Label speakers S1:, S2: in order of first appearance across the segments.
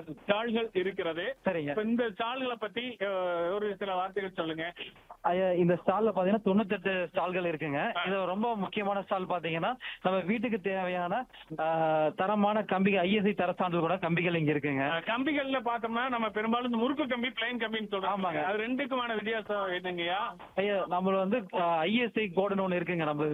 S1: ஸ்டால்கள் இருக்கிறது
S2: சரிங்க
S1: இப்ப இந்த ஸ்டால்களை பத்தி அஹ், ஒரு சில வார்த்தைகள் சொல்லுங்க
S2: ஐயா, இந்த ஸ்டால்ல பாத்தீங்கன்னா தொண்ணூத்தெட்டு ஸ்டால்கள் இருக்குங்க இது ரொம்ப முக்கியமான ஸ்டால் பாத்தீங்கன்னா நம்ம வீட்டுக்கு தேவையான ஆஹ், தரமான கம்பி ஐஎஸ்ஐ தர சான்றிதழ் கூட கம்பிகள் இங்க இருக்குங்க
S1: அஹ், கம்பிகள்ல பார்த்தோம்னா நம்ம பெரும்பாலும் இந்த முறுக்கு கம்பி பிளைன் கம்பின்னு சொல்றோம்
S2: ஆமாங்க.
S1: அது ரெண்டுக்குமான வித்தியாசம் என்னங்கய்யா
S2: ஐயா நம்ம வந்து ஐஎஸ்ஐ கோடுன்னு ஒண்ணு இருக்குங்க நம்ம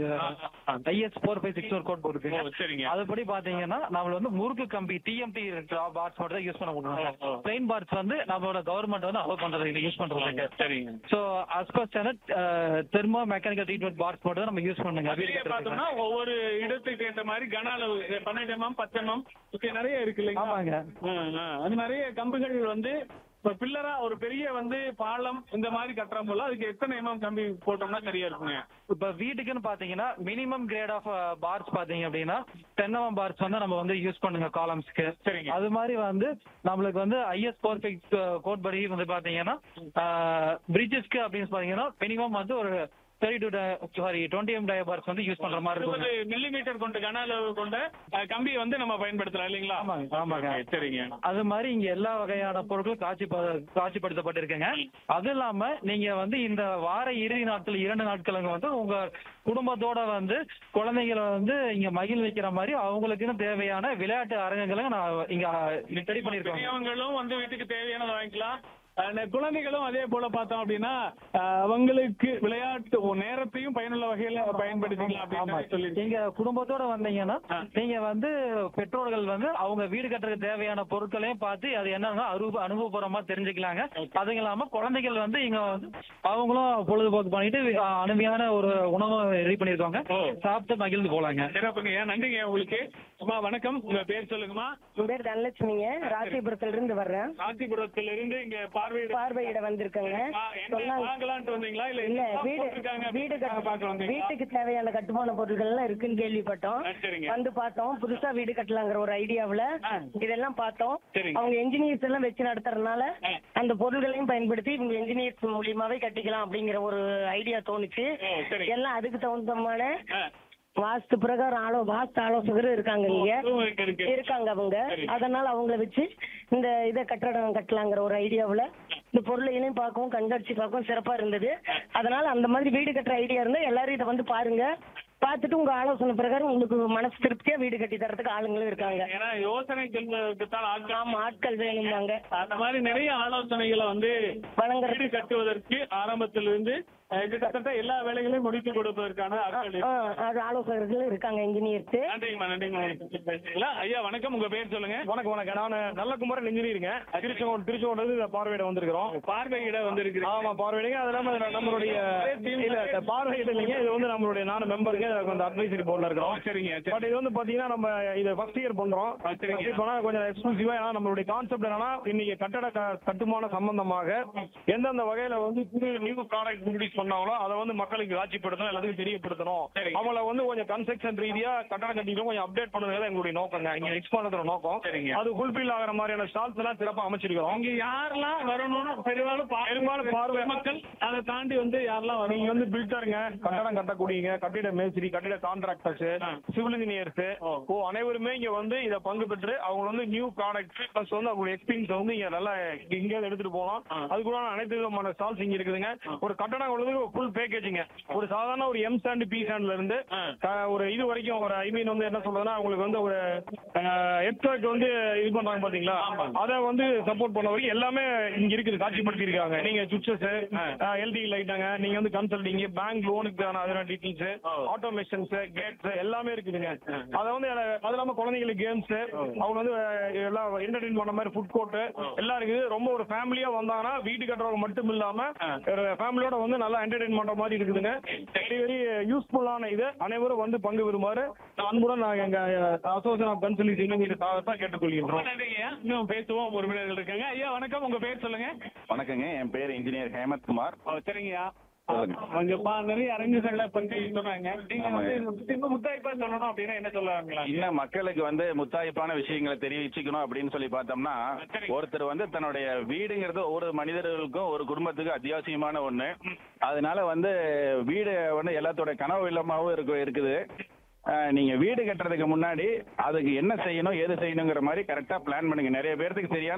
S2: ஐஎஸ் ஃபோர் ஃபைவ் சிக்ஸ் ஒரு கோட்
S1: ஓ,
S2: போட்டுருக்குங்க
S1: சரிங்க
S2: அதுபடி பாத்தீங்கன்னா நம்மள வந்து முறுக்கு கம்பி டிஎம்டி பார்ட்ஸ் மட்டும் தான் யூஸ் பண்ண முடியும்
S1: ஓ, ஓ.
S2: பிளைன் பார்ட்ஸ் வந்து நம்மளோட கவர்மெண்ட் வந்து அலோவ் பண்றது இல்லை யூஸ் பண்றதுக்கு
S1: சரிங்க
S2: so as per standard thermo mechanical treatment parts மட்டும் தான் நம்ம யூஸ் பண்ணுங்க வீடு
S1: அதுலயே
S2: கட்டுறதுக்கு.
S1: பார்த்தோம்னா ஒவ்வொரு இடத்துக்கு ஏற்ற மாதிரி கன அளவு பன்னெண்டு எம்எம் பத்து எம்எம் இப்படி நிறைய இருக்கு இல்லைங்களா
S2: ஆமாங்க
S1: ஆ, ஆ. அது நிறைய கம்பிகள் வந்து இப்ப பில்லரா ஒரு பெரிய வந்து பாலம் இந்த மாதிரி கட்டுறோம் போல அதுக்கு எத்தனை எம்எம் கம்பி போட்டோம்னா சரியா இருக்குங்க
S2: இப்ப வீட்டுக்குன்னு பாத்தீங்கன்னா மினிமம் கிரேட் ஆஃப் பார்ஸ் பாத்தீங்க அப்படின்னா டென் பார்ஸ் வந்து நம்ம வந்து யூஸ் பண்ணுங்க காலம்ஸ்க்கு
S1: சரிங்க
S2: அது மாதிரி வந்து நம்மளுக்கு வந்து ஐஎஸ் ஃபோர் சிக்ஸ் கோட் படி வந்து பாத்தீங்கன்னா பிரிட்ஜஸ்க்கு அப்படின்னு பாத்தீங்கன்னா மினிமம் வந்து ஒரு thirty two sorry twenty M dia bars வந்து யூஸ் பண்ற மாதிரி
S1: இருபது
S2: இருக்கும்
S1: மில்லிமீட்டர் கொண்ட கன அளவு கொண்ட அஹ், கம்பியை வந்து நம்ம பயன்படுத்தலாம் இல்லைங்களா
S2: ஆமாங்க ஆமாங்க
S1: சரிங்க
S2: அது மாதிரி இங்க எல்லா வகையான பொருட்களும் காட்சி காட்சிப்படுத்தப்பட்டிருக்குங்க அது இல்லாம நீங்க வந்து இந்த வார இறுதி நாட்கள் இரண்டு நாட்களுங்க வந்து உங்க குடும்பத்தோட வந்து குழந்தைகளை வந்து இங்க மகிழ்விக்கிற மாதிரி அவங்களுக்குன்னு தேவையான விளையாட்டு அரங்கங்களை நான் இங்க ரெடி பண்ணிருக்கோம்
S1: பெரியவங்களும் வந்து வீட்டுக்கு தேவையானதை வாங்கிக்கலாம் அஹ், குழந்தைகளும் அதே போல பார்த்தோம் அப்படின்னா அஹ், அவங்களுக்கு விளையாட்டு ஒரு நேரத்தையும் பயனுள்ள வகையில பயன்படுத்திக்கலாம்
S2: ஆமா
S1: அப்படின்னு சொல்லி
S2: நீங்க குடும்பத்தோட வந்தீங்கன்னா
S1: ஆ.
S2: நீங்க வந்து பெற்றோர்கள் வந்து அவங்க வீடு கட்டுறதுக்கு தேவையான பொருட்களையும் பார்த்து அது என்னன்னா அனுபவ அனுபவபூர்வமா தெரிஞ்சுக்கலாங்க
S1: Okay.
S2: அதுவும் இல்லாம குழந்தைகள் வந்து இங்க வந்து அவங்களும் பொழுதுபோக்கு பண்ணிட்டு ஆ, அருமையான ஒரு உணவை ரெடி பண்ணிருக்காங்க
S1: ஓ.
S2: சாப்பிட்டு மகிழ்ந்து போலாங்க
S1: சிறப்புங்க நன்றிங்க உங்களுக்கு அம்மா வணக்கம் உங்க பேர் சொல்லுங்கம்மா
S3: என் பேர் தனலட்சுமிங்க ராசிபுரத்துல இருந்து வர்றேன்
S1: காஞ்சிபுரத்துல இருந்து இங்க பார்வையிட
S3: பார்வையிட வந்திருக்கேங்க
S1: ஆ, என்ன
S3: சொன்னாங்க
S1: வாங்கலான்ட்டு வந்தீங்களா இல்ல
S3: இல்ல
S1: என்ன
S3: வீடு
S1: போட்டிருக்காங்க
S3: வீடு
S1: அப்படின்னு பார்க்க வந்தீங்களா?
S3: வீட்டுக்கு தேவையான கட்டுமான பொருட்கள் எல்லாம் இருக்குன்னு கேள்விப்பட்டோம்
S1: ஆ, சரிங்க
S3: வந்து பார்த்தோம் புதுசா வீடு கட்டலாங்கிற ஒரு ஐடியாவுல
S1: ஆ.
S3: இதெல்லாம் பார்த்தோம்
S1: சரிங்க.
S3: அவங்க என்ஜினியர்ஸ் எல்லாம் வச்சு நடத்துறதுனால
S1: ஆ.
S3: அந்த பொருள்களையும் பயன்படுத்தி இவங்க என்ஜினியர்ஸ் மூலியமாவே கட்டிக்கலாம் அப்படிங்கிற ஒரு ஐடியா தோணுச்சு
S1: ஓ, சரிங்க.
S3: எல்லாம் அதுக்கு தகுந்தமான
S1: ஆ,
S3: வாஸ்து பிரகாரம் ஆலோ வாஸ்து ஆலோசகரும் இருக்காங்க இங்க
S1: அதுவும் இருக்கு, இருக்கு.
S3: இருக்காங்க அவங்க
S1: சரி.
S3: அதனால அவங்கள வச்சு இந்த இதை கட்டடம் கட்டலாங்கிற ஒரு ஐடியாவுல இந்த பொருளையும் பார்க்கவும் கண்காட்சி பார்க்கவும் சிறப்பா இருந்தது அதனால அந்த மாதிரி வீடு கட்டுற ஐடியா இருந்தா எல்லாரும் இதை வந்து பாருங்க பார்த்துட்டு உங்க ஆலோசனை பிரகாரம் உங்களுக்கு மனசு திருப்தியா வீடு கட்டி தரதுக்கு ஆளுங்களும் இருக்காங்க
S1: ஏன்னா யோசனை சொல்வதற்குத்தான் ஆட்கள்
S3: ஆமா ஆட்கள் வேணும்னாங்க
S1: அந்த மாதிரி நிறைய ஆலோசனைகளை வந்து
S3: வழங்குறது
S1: வீடு கட்டுவதற்கு ஆரம்பத்திலிருந்து அஹ், கிட்டத்தட்ட எல்லா வேலைகளையும் முடித்து கொடுப்பதற்கான ஆட்கள்
S3: ஆ, அது ஆலோசகர்கள் இருக்காங்க இன்ஜினியர்ஸ்
S1: நன்றிங்கம்மா நன்றிங்கம்மா பேசுறீங்களா ஐயா வணக்கம் உங்க பேர் சொல்லுங்க
S4: வணக்கம் வணக்கம் நான் நல்ல குமரன் இன்ஜினியருங்க திருச்செங்கோடு திருச்செங்கோடு பார்வையிட வந்திருக்கிறோம்
S1: பார்வையிட வந்திருக்கிறீங்க
S4: ஆமா பார்வையிடுங்க அது இல்லாம இது நம்மளுடைய இல்ல இந்த பார்வையிட இல்லைங்க இது வந்து நம்மளுடைய நானும் மெம்பருங்க அந்த அட்வைசரி போர்டில் இருக்கிறோம்
S1: சரிங்க சரி.
S4: பட் இது வந்து பாத்தீங்கன்னா நம்ம இது ஃபர்ஸ்ட் இயர் பண்றோம்
S1: ஆ, சரிங்க.
S4: First பண்ணா கொஞ்சம் எக்ஸ்க்ளூசிவா ஏன்னா நம்மளுடைய கான்செப்ட் என்னன்னா இன்னைக்கு கட்டட க- கட்டுமான சம்பந்தமாக எந்தெந்த வகையில வந்து புது நியூ ப்ராடக்ட் இன்ட்ரடியூஸ் பண்ணாங்களோ அதை வந்து மக்களுக்கு காட்சிப்படுத்தணும் எல்லாத்துக்கும் தெரியப்படுத்தணும்
S1: சரி.
S4: அவங்கள வந்து கொஞ்சம் கன்ஸ்ட்ரக்ஷன் ரீதியா கட்டட கட்டிலும் கொஞ்சம் அப்டேட் பண்ணுறது எங்களுடைய நோக்கங்க இங்க எக்ஸ் பண்ணுற நோக்கம்
S1: சரிங்க.
S4: அது ஃபுல்ஃபில் ஆகிற மாதிரியான ஸ்டால்ஸ் எல்லாம் சிறப்பா அமைச்சிருக்கிறோம்
S1: இங்க யாரெல்லாம் வரணும்னு பெரும்பாலும் பா-
S4: பெரும்பாலும் பார்வை
S1: மக்கள் அதை தாண்டி வந்து யாரெல்லாம்
S4: நீங்க
S1: வரீங்க
S4: வந்து பில்டருங்க கட்டடம் கட்டக்கூடியங்க கட்டிட மேஸ்திரி கட்டிட கான்ட்ராக்டர்ஸ்
S1: ஆ.
S4: சிவில் இன்ஜினியர்ஸ்
S1: ஓ.
S4: ஓ அனைவருமே இங்க வந்து இத பங்கு பெற்று அவங்க வந்து நியூ ப்ராடக்ட் பிளஸ் வந்து அவங்களுடைய எக்ஸ்பீரியன்ஸ் வந்து இங்க நல்லா இங்க எடுத்துட்டு போகலாம்
S1: ஆ.
S4: அதுக்குள்ள அனைத்து விதமான ஸ்டால்ஸ் இங்க இருக்குதுங்க ஒரு கட்டடம் உள்ளது ஃபுல் பேக்கேஜிங்க ஒரு சாதாரண ஒரு எம் சாண்ட் பி சாண்ட்ல இருந்து
S1: ஆ.
S4: க- ஒரு இது வரைக்கும் ஒரு ஐ மீன் வந்து என்ன சொல்றதுன்னா உங்களுக்கு வந்து ஒரு எக்ஸ்ட்ராக்ட் வந்து இது பண்றாங்க பாத்தீங்களா
S1: ஆமாங்க.
S4: அதை வந்து சப்போர்ட் பண்ண வரைக்கும் எல்லாமே இங்க இருக்குது காட்சிப்படுத்தி இருக்காங்க நீங்க சுவிச்சஸ் எல்டி லைட்டாங்க நீங்க வந்து கன்சல்டிங் பேங்க் லோனுக்கான அதோட டீட்டெயில்ஸ்
S1: ஓ.
S4: ஆட்டோமேஷன்ஸ் கேட்ஸ் எல்லாமே இருக்குதுங்க அதை வந்து அஹ், அது இல்லாம குழந்தைங்களுக்கு கேம்ஸ் அவங்க வந்து அஹ், எல்லாம் என்டர்டைன் பண்ண மாதிரி ஃபுட் கோர்ட் எல்லாம் இருக்குது ரொம்ப ஒரு ஃபேமிலியா வந்தாங்கன்னா வீட்டு கட்டுறவங்க மட்டும் இல்லாம
S1: ஆ.
S4: ஒரு ஃபேமிலியோட வந்து நல்லா என்டர்டைன் பண்ற மாதிரி இருக்குதுங்க வெரி வெரி யூஸ்ஃபுல்லான இது அனைவரும் வந்து பங்கு பெறுமாறு அன்புடன் நான் எங்க அசோசியேஷன் ஆஃப் கன்சல்டிங் தான் கேட்டுக்கொள்கின்றோம்
S1: நன்றிங்க இன்னும் பேசுவோம் உறவினர்கள் இருக்காங்க ஐயா வணக்கம் உங்க பேர் சொல்லுங்க
S5: வணக்கங்க என் பேர் இன்ஜினியர் ஹேமத் குமார்
S1: ஓ, சரிங்கய்யா
S5: சொல்லுங்க.
S1: அங்க பா நிறைய அரங்குகளை பற்றி சொன்னாங்க நீங்க
S5: ஆமாங்க.
S1: வந்து இன்னும் முத்தாய்ப்பா சொல்லணும் அப்படின்னா என்ன சொல்லுவாங்களா
S5: இன்னும் மக்களுக்கு வந்து முத்தாய்ப்பான விஷயங்களை தெரிவிச்சுக்கணும் அப்படின்னு சொல்லி பார்த்தோம்னா
S1: சரிங்க.
S5: ஒருத்தர் வந்து தன்னுடைய வீடுங்கிறது ஒவ்வொரு மனிதர்களுக்கும் ஒரு குடும்பத்துக்கும் அத்தியாவசியமான ஒண்ணு அதனால வந்து வீடு வந்து எல்லாத்தோட கனவு இல்லமாவும் இருக்கு இருக்குது அஹ், நீங்க வீடு கட்டுறதுக்கு முன்னாடி அதுக்கு என்ன செய்யணும் ஏது செய்யணுங்கிற மாதிரி கரெக்டா பிளான் பண்ணுங்க நிறைய பேர்த்துக்கு சரியான